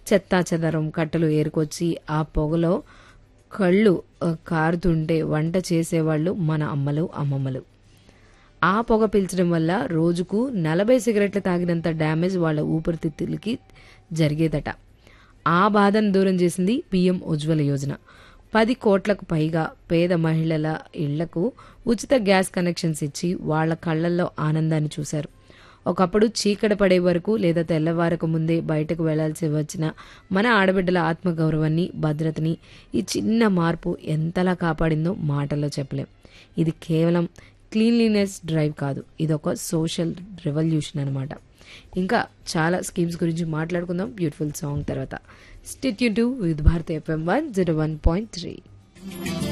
చెత్తా చెదరం కట్టలు ఏరుకొచ్చి ఆ పొగలో కళ్ళు ఆ, కారుతుంటే వంట చేసేవాళ్ళు మన అమ్మలు అమ్మమ్మలు ఆ పొగ పీల్చడం వల్ల రోజుకు నలభై సిగరెట్లు తాగినంత డ్యామేజ్ వాళ్ళ ఊపిరితిత్తులకి జరిగేదట ఆ బాధను దూరం చేసింది పిఎం ఉజ్వల యోజన పది కోట్లకు పైగా పేద మహిళల ఇళ్లకు ఉచిత గ్యాస్ కనెక్షన్స్ ఇచ్చి వాళ్ళ కళ్ళల్లో ఆనందాన్ని చూశారు ఒకప్పుడు చీకటి పడే వరకు లేదా తెల్లవారకు ముందే బయటకు వెళ్లాల్సి వచ్చిన మన ఆడబిడ్డల ఆత్మగౌరవాన్ని భద్రతని ఈ చిన్న మార్పు ఎంతలా కాపాడిందో మాటల్లో చెప్పలేం ఇది కేవలం క్లీన్లీనెస్ డ్రైవ్ కాదు ఇదొక సోషల్ రెవల్యూషన్ అనమాట ఇంకా చాలా స్కీమ్స్ గురించి మాట్లాడుకుందాం బ్యూటిఫుల్ సాంగ్ తర్వాత stay tuned to with Bharati F M one zero one point three